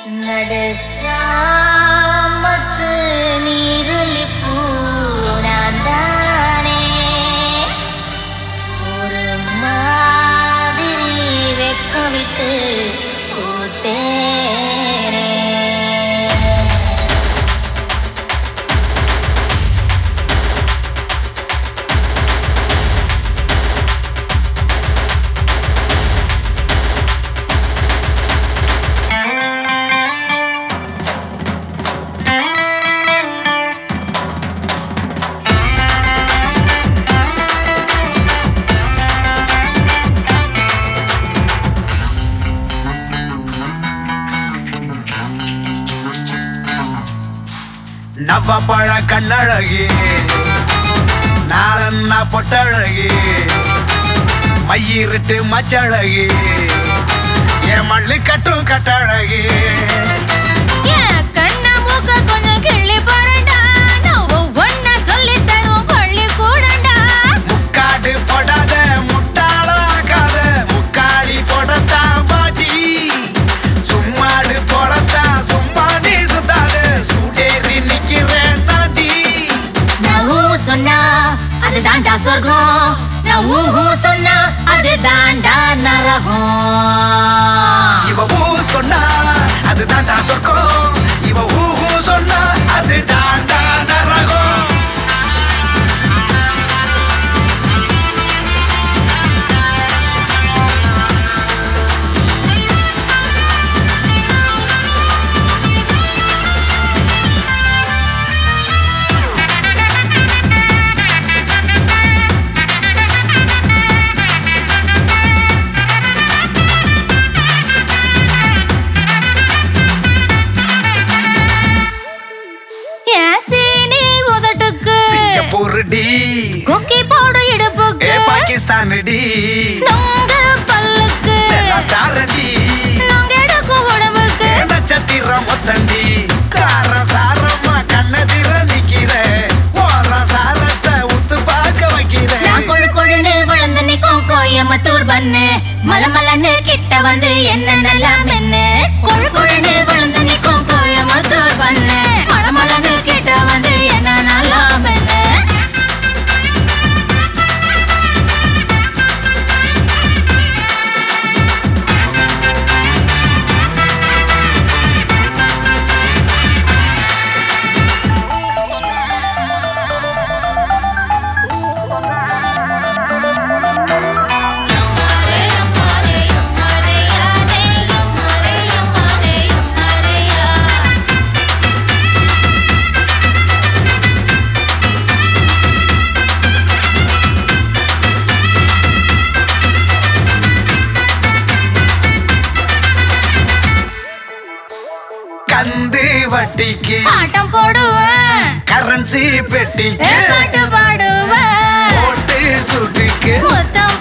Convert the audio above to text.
நடுசாமத்து நீருளி பூனாந்தானே ஒரு மாதிரி வெக்கம் விட்டு பூத்தேனே நவப்பழ கண்ணழகி நாளன்னா பொட்டழகி மையிருட்டு மச்சழகி என் மல்லு கட்டும் கட்டழகி என் கண்ண மூக்க கொஞ்சம் கிள்ளி பாருடா நான் ஒவ்வொன்ன சொல்லி தரும் பள்ளி கூடண்டா முக்காடு போடாத முட்டாளாக்காத முக்காடி போடத்தான் பாட்டி சும்மாடு போடத்தான் சும்மா நீ சுத்தாத சூடேறி நிக்கிறேன் நாண்டி நான் ஊ சொன்னா அது தாண்டா சொர்க்கம் நான் ஊஹூ சொன்னா அது தாண்டா நரகம் இவ ஊ சொன்னா அது தாண்டா சொர்க்கம் இவ ஊ ஊ சொன்னா அது தாண்டா நரகம் என் சீனி உதட்டுக்கு சிங்கப்பூர் டி கொக்கி போடு இடுப்புக்கு ஏ பாகிஸ்தான் டி நொங்க பல்லுக்கு தாரண்டி நொங்க எடுக்கும் உடம்புக்கு நட்சத்திரம் மொத்தண்டி கார சாரமா கண்ணதிர நிக்கிற ஓர சாரத்தை உத்து பார்க்க வைக்கிற நான் கொழு கொழுன்னு விழுந்து நிக்கும் கோயம்புத்தூர் பண்ணு மல மலன்னு கிட்ட வந்து என்ன நல்லா மென்னு கொழு கொழுன்னு விழுந்து நிக்கும் கோயம்புத்தூர் பண்ணு மல மலன்னு கிட்ட வந்து என்ன நல்லா மென்னு அம்மாரே அம்மாரே அம்மாரே யாரே அம்மாரே அம்மாரே அம்மாரேயா கந்து வட்டிக்கு ஆட்டம் போடுவேன் கரன்சி பெட்டிக்கு பாட்டு பாடுவேன் ஓட்டு சுட்டுக்கு முத்தம்